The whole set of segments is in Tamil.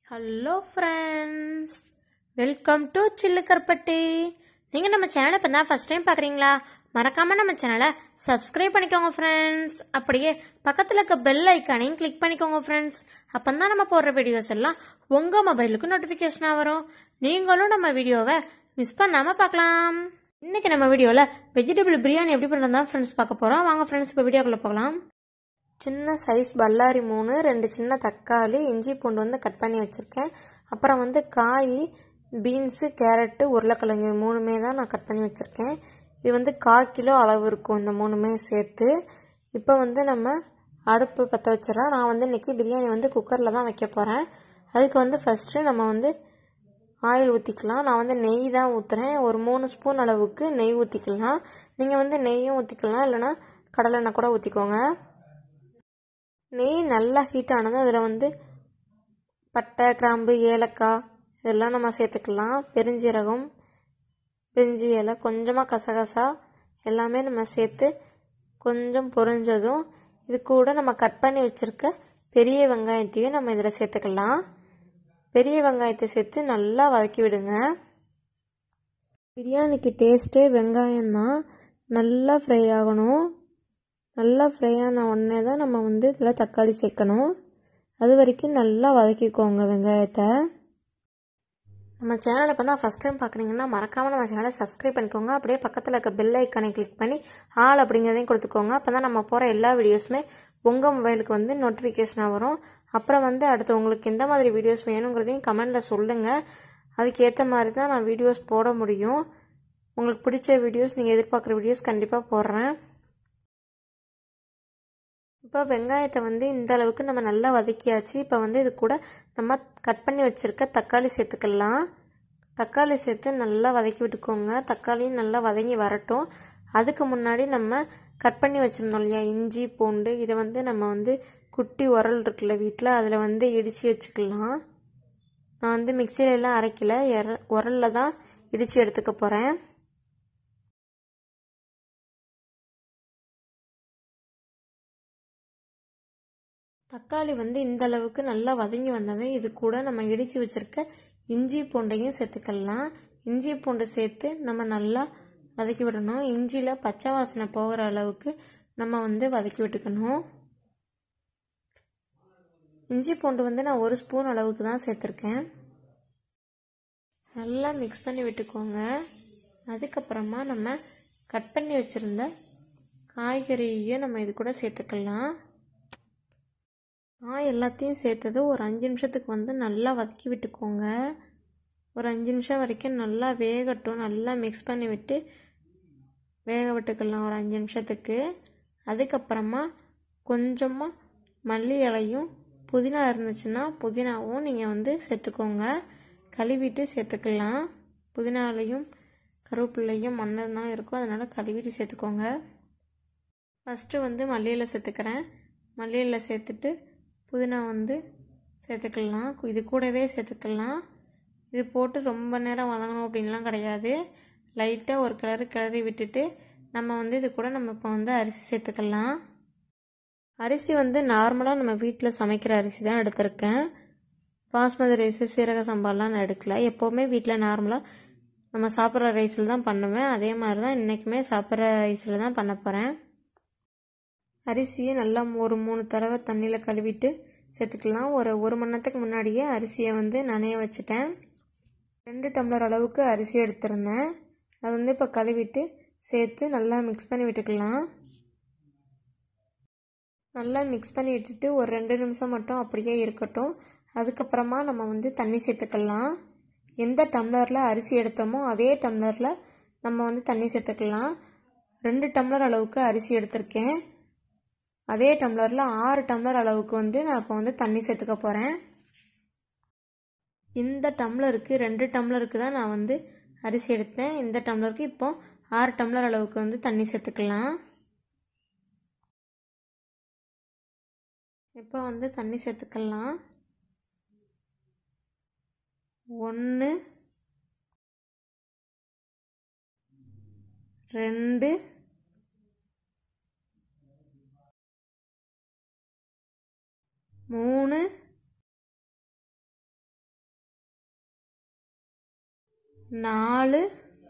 ஹலோ ஃப்ரெண்ட்ஸ் வெல்கம் டு சில்லு கருப்பட்டி நீங்கள் நம்ம சேனலை இப்போ தான் ஃபஸ்ட் டைம் பார்க்குறீங்களா மறக்காமல் நம்ம சேனலை சப்ஸ்கிரைப் பண்ணிக்கோங்க ஃப்ரெண்ட்ஸ் அப்படியே பக்கத்தில் இருக்க பெல் ஐக்கானையும் கிளிக் பண்ணிக்கோங்க ஃப்ரெண்ட்ஸ் அப்போ தான் நம்ம போடுற வீடியோஸ் எல்லாம் உங்கள் மொபைலுக்கு நோட்டிஃபிகேஷனாக வரும் நீங்களும் நம்ம வீடியோவை மிஸ் பண்ணாமல் பார்க்கலாம் இன்னைக்கு நம்ம வீடியோவில் வெஜிடபிள் பிரியாணி எப்படி பண்ணுறது தான் ஃப்ரெண்ட்ஸ் பார்க்க போகிறோம் வாங்க ஃப்ரெண்ட்ஸ் இப்போ வீடியோக்குள்ளே போகலாம் சின்ன சைஸ் பல்லாரி மூணு ரெண்டு சின்ன தக்காளி இஞ்சி பூண்டு வந்து கட் பண்ணி வச்சுருக்கேன் அப்புறம் வந்து காய் பீன்ஸு கேரட்டு உருளைக்கிழங்கு மூணுமே தான் நான் கட் பண்ணி வச்சுருக்கேன் இது வந்து கால் கிலோ அளவு இருக்கும் இந்த மூணுமே சேர்த்து இப்போ வந்து நம்ம அடுப்பு பற்ற வச்சிடறோம் நான் வந்து இன்றைக்கி பிரியாணி வந்து குக்கரில் தான் வைக்க போகிறேன் அதுக்கு வந்து ஃபஸ்ட்டு நம்ம வந்து ஆயில் ஊற்றிக்கலாம் நான் வந்து நெய் தான் ஊற்றுறேன் ஒரு மூணு ஸ்பூன் அளவுக்கு நெய் ஊற்றிக்கலாம் நீங்கள் வந்து நெய்யும் ஊற்றிக்கலாம் இல்லைனா கடலெண்ணெய் கூட ஊற்றிக்கோங்க நெய் நல்லா ஹீட் ஆனது அதில் வந்து பட்டை கிராம்பு ஏலக்காய் இதெல்லாம் நம்ம சேர்த்துக்கலாம் பெருஞ்சீரகம் பிரிஞ்சி இலை கொஞ்சமாக கசகசா எல்லாமே நம்ம சேர்த்து கொஞ்சம் பொரிஞ்சதும் இது கூட நம்ம கட் பண்ணி வச்சுருக்க பெரிய வெங்காயத்தையும் நம்ம இதில் சேர்த்துக்கலாம் பெரிய வெங்காயத்தை சேர்த்து நல்லா வதக்கி விடுங்க பிரியாணிக்கு டேஸ்ட்டே வெங்காயம் தான் நல்லா ஃப்ரை ஆகணும் நல்லா ஃப்ரை ஆன உடனே தான் நம்ம வந்து இதில் தக்காளி சேர்க்கணும் அது வரைக்கும் நல்லா வதக்கிக்கோங்க வெங்காயத்தை நம்ம சேனலை இப்போ தான் ஃபஸ்ட் டைம் பார்க்குறீங்கன்னா மறக்காமல் நம்ம சேனலை சப்ஸ்கிரைப் பண்ணிக்கோங்க அப்படியே பக்கத்தில் இருக்க பெல் ஐக்கானை கிளிக் பண்ணி ஆல் அப்படிங்கிறதையும் கொடுத்துக்கோங்க அப்போ தான் நம்ம போகிற எல்லா வீடியோஸுமே உங்கள் மொபைலுக்கு வந்து நோட்டிஃபிகேஷனாக வரும் அப்புறம் வந்து அடுத்து உங்களுக்கு எந்த மாதிரி வீடியோஸ் வேணுங்கிறதையும் கமெண்டில் சொல்லுங்கள் அதுக்கேற்ற மாதிரி தான் நான் வீடியோஸ் போட முடியும் உங்களுக்கு பிடிச்ச வீடியோஸ் நீங்கள் எதிர்பார்க்குற வீடியோஸ் கண்டிப்பாக போடுறேன் இப்போ வெங்காயத்தை வந்து இந்த அளவுக்கு நம்ம நல்லா வதக்கியாச்சு இப்போ வந்து இது கூட நம்ம கட் பண்ணி வச்சுருக்க தக்காளி சேர்த்துக்கலாம் தக்காளி சேர்த்து நல்லா வதக்கி விட்டுக்கோங்க தக்காளியும் நல்லா வதங்கி வரட்டும் அதுக்கு முன்னாடி நம்ம கட் பண்ணி வச்சுருந்தோம் இல்லையா இஞ்சி பூண்டு இதை வந்து நம்ம வந்து குட்டி உரல் இருக்குல்ல வீட்டில் அதில் வந்து இடித்து வச்சுக்கலாம் நான் வந்து மிக்சியிலலாம் அரைக்கல உரலில் தான் இடித்து எடுத்துக்க போகிறேன் தக்காளி வந்து இந்த அளவுக்கு நல்லா வதங்கி வந்தது இது கூட நம்ம இடித்து வச்சுருக்க இஞ்சி பூண்டையும் சேர்த்துக்கலாம் இஞ்சி பூண்டு சேர்த்து நம்ம நல்லா வதக்கி விடணும் இஞ்சியில் பச்சை வாசனை போகிற அளவுக்கு நம்ம வந்து வதக்கி விட்டுக்கணும் இஞ்சி பூண்டு வந்து நான் ஒரு ஸ்பூன் அளவுக்கு தான் சேர்த்துருக்கேன் நல்லா மிக்ஸ் பண்ணி விட்டுக்கோங்க அதுக்கப்புறமா நம்ம கட் பண்ணி வச்சுருந்த காய்கறியையும் நம்ம இது கூட சேர்த்துக்கலாம் காய் எல்லாத்தையும் சேர்த்தது ஒரு அஞ்சு நிமிஷத்துக்கு வந்து நல்லா வதக்கி விட்டுக்கோங்க ஒரு அஞ்சு நிமிஷம் வரைக்கும் நல்லா வேகட்டும் நல்லா மிக்ஸ் பண்ணி விட்டு வேக விட்டுக்கலாம் ஒரு அஞ்சு நிமிஷத்துக்கு அதுக்கப்புறமா கொஞ்சமாக மல்லி இலையும் புதினா இருந்துச்சுன்னா புதினாவும் நீங்கள் வந்து சேர்த்துக்கோங்க கழுவிட்டு சேர்த்துக்கலாம் புதினா இலையும் கருவேப்பிள்ளையும் மண்ணர் தான் இருக்கும் அதனால் கழுவிட்டு சேர்த்துக்கோங்க ஃபஸ்ட்டு வந்து மல்லியில் சேர்த்துக்கிறேன் மல்லியில் சேர்த்துட்டு புதினா வந்து சேர்த்துக்கலாம் இது கூடவே சேர்த்துக்கலாம் இது போட்டு ரொம்ப நேரம் வதங்கணும் அப்படின்லாம் கிடையாது லைட்டாக ஒரு கிளறு கிளறி விட்டுட்டு நம்ம வந்து இது கூட நம்ம இப்போ வந்து அரிசி சேர்த்துக்கலாம் அரிசி வந்து நார்மலாக நம்ம வீட்டில் சமைக்கிற அரிசி தான் எடுத்திருக்கேன் பாஸ்மதி ரைஸு சீரக சம்பாலாம் நான் எடுக்கல எப்போவுமே வீட்டில் நார்மலாக நம்ம சாப்பிட்ற ரைஸில் தான் பண்ணுவேன் அதே மாதிரி தான் இன்றைக்குமே சாப்பிட்ற ரைஸில் தான் பண்ண போகிறேன் அரிசியை நல்லா ஒரு மூணு தடவை தண்ணியில் கழுவிட்டு சேர்த்துக்கலாம் ஒரு ஒரு மணி நேரத்துக்கு முன்னாடியே அரிசியை வந்து நனைய வச்சுட்டேன் ரெண்டு டம்ளர் அளவுக்கு அரிசி எடுத்திருந்தேன் அது வந்து இப்போ கழுவிட்டு சேர்த்து நல்லா மிக்ஸ் பண்ணி விட்டுக்கலாம் நல்லா மிக்ஸ் பண்ணி விட்டுட்டு ஒரு ரெண்டு நிமிஷம் மட்டும் அப்படியே இருக்கட்டும் அதுக்கப்புறமா நம்ம வந்து தண்ணி சேர்த்துக்கலாம் எந்த டம்ளரில் அரிசி எடுத்தோமோ அதே டம்ளரில் நம்ம வந்து தண்ணி சேர்த்துக்கலாம் ரெண்டு டம்ளர் அளவுக்கு அரிசி எடுத்திருக்கேன் அதே டம்ளரில் ஆறு டம்ளர் அளவுக்கு வந்து நான் இப்போ வந்து தண்ணி சேர்த்துக்க போகிறேன் இந்த டம்ளருக்கு ரெண்டு டம்ளருக்கு தான் நான் வந்து அரிசி எடுத்தேன் இந்த டம்ளருக்கு இப்போ ஆறு டம்ளர் அளவுக்கு வந்து தண்ணி சேர்த்துக்கலாம் இப்போ வந்து தண்ணி சேர்த்துக்கலாம் ஒன்று ரெண்டு மூணு நாலு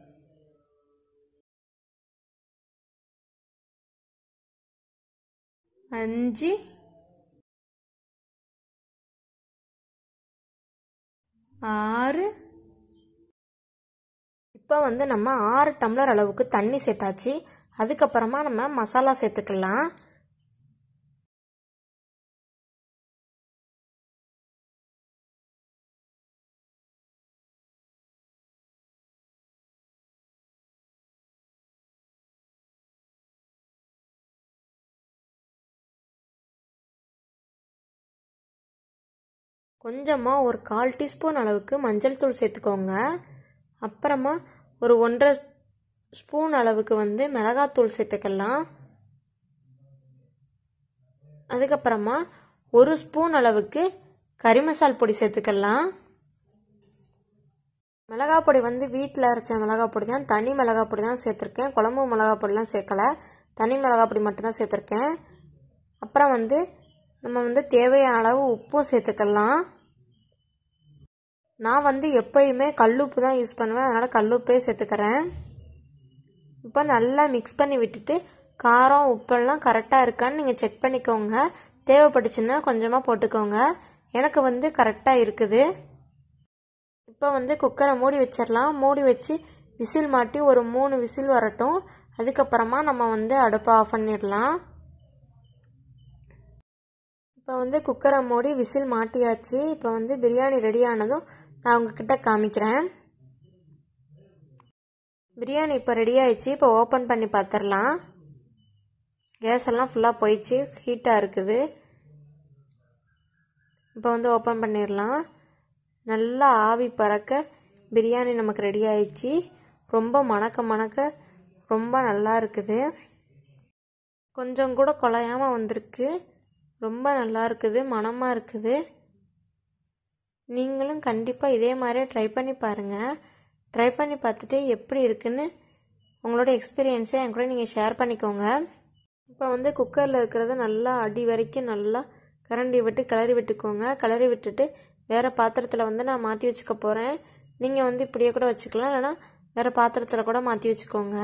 அஞ்சு ஆறு இப்போ வந்து நம்ம ஆறு டம்ளர் அளவுக்கு தண்ணி சேர்த்தாச்சு அதுக்கப்புறமா நம்ம மசாலா சேர்த்துக்கலாம் கொஞ்சமாக ஒரு கால் டீஸ்பூன் அளவுக்கு மஞ்சள் தூள் சேர்த்துக்கோங்க அப்புறமா ஒரு ஒன்றரை ஸ்பூன் அளவுக்கு வந்து மிளகாத்தூள் சேர்த்துக்கலாம் அதுக்கப்புறமா ஒரு ஸ்பூன் அளவுக்கு கறி மசால் பொடி சேர்த்துக்கலாம் மிளகாய் பொடி வந்து வீட்டில் அரைச்ச மிளகாய் பொடி தான் தனி மிளகாய் பொடி தான் சேர்த்துருக்கேன் குழம்பு மிளகாய் பொடிலாம் சேர்க்கலை தனி மிளகாய் பொடி மட்டும்தான் சேர்த்துருக்கேன் அப்புறம் வந்து நம்ம வந்து தேவையான அளவு உப்பும் சேர்த்துக்கலாம் நான் வந்து எப்பயுமே கல்லுப்பு தான் யூஸ் பண்ணுவேன் அதனால் கல்லுப்பே சேர்த்துக்கிறேன் இப்போ நல்லா மிக்ஸ் பண்ணி விட்டுட்டு காரம் உப்பெல்லாம் கரெக்டாக இருக்கான்னு நீங்கள் செக் பண்ணிக்கோங்க தேவைப்பட்டுச்சுன்னா கொஞ்சமாக போட்டுக்கோங்க எனக்கு வந்து கரெக்டாக இருக்குது இப்போ வந்து குக்கரை மூடி வச்சிடலாம் மூடி வச்சு விசில் மாட்டி ஒரு மூணு விசில் வரட்டும் அதுக்கப்புறமா நம்ம வந்து அடுப்பை ஆஃப் பண்ணிடலாம் இப்போ வந்து குக்கரை மூடி விசில் மாட்டியாச்சு இப்போ வந்து பிரியாணி ரெடி ஆனதும் நான் உங்ககிட்ட காமிக்கிறேன் பிரியாணி இப்போ ரெடி ஆயிடுச்சு இப்போ ஓப்பன் பண்ணி பார்த்துடலாம் கேஸ் எல்லாம் ஃபுல்லாக போயிடுச்சு ஹீட்டாக இருக்குது இப்போ வந்து ஓப்பன் பண்ணிடலாம் நல்லா ஆவி பறக்க பிரியாணி நமக்கு ரெடி ஆயிடுச்சு ரொம்ப மணக்க மணக்க ரொம்ப நல்லா இருக்குது கொஞ்சம் கூட குலையாமல் வந்திருக்கு ரொம்ப நல்லா இருக்குது மணமாக இருக்குது நீங்களும் கண்டிப்பாக இதே மாதிரியே ட்ரை பண்ணி பாருங்கள் ட்ரை பண்ணி பார்த்துட்டு எப்படி இருக்குன்னு உங்களோட எக்ஸ்பீரியன்ஸை என் கூட நீங்கள் ஷேர் பண்ணிக்கோங்க இப்போ வந்து குக்கரில் இருக்கிறத நல்லா அடி வரைக்கும் நல்லா கரண்டி விட்டு கிளறி விட்டுக்கோங்க கிளறி விட்டுட்டு வேறு பாத்திரத்தில் வந்து நான் மாற்றி வச்சுக்க போகிறேன் நீங்கள் வந்து இப்படியே கூட வச்சுக்கலாம் இல்லைனா வேறு பாத்திரத்தில் கூட மாற்றி வச்சுக்கோங்க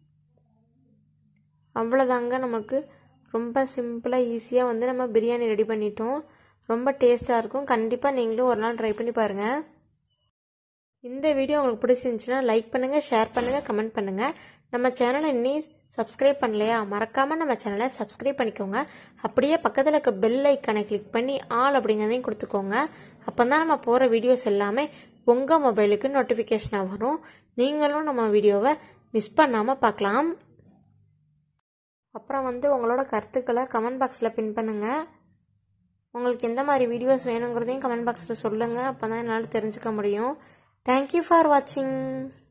அவ்வளோதாங்க நமக்கு ரொம்ப சிம்பிளாக ஈஸியாக வந்து நம்ம பிரியாணி ரெடி பண்ணிட்டோம் ரொம்ப டேஸ்ட்டாக இருக்கும் கண்டிப்பாக நீங்களும் ஒரு நாள் ட்ரை பண்ணி பாருங்கள் இந்த வீடியோ உங்களுக்கு பிடிச்சிருந்துச்சுன்னா லைக் பண்ணுங்கள் ஷேர் பண்ணுங்கள் கமெண்ட் பண்ணுங்கள் நம்ம சேனலை இன்னும் சப்ஸ்கிரைப் பண்ணலையா மறக்காமல் நம்ம சேனலை சப்ஸ்கிரைப் பண்ணிக்கோங்க அப்படியே பக்கத்தில் இருக்க பெல் ஐக்கனை கிளிக் பண்ணி ஆல் அப்படிங்கிறதையும் கொடுத்துக்கோங்க அப்போ தான் நம்ம போகிற வீடியோஸ் எல்லாமே உங்கள் மொபைலுக்கு நோட்டிஃபிகேஷனாக வரும் நீங்களும் நம்ம வீடியோவை மிஸ் பண்ணாமல் பார்க்கலாம் அப்புறம் வந்து உங்களோட கருத்துக்களை கமெண்ட் பாக்ஸில் பின் பண்ணுங்கள் உங்களுக்கு எந்த மாதிரி வீடியோஸ் வேணுங்கிறதையும் கமெண்ட் பாக்ஸில் சொல்லுங்கள் அப்போ தான் என்னால் தெரிஞ்சுக்க முடியும் தேங்க்யூ ஃபார் வாட்சிங்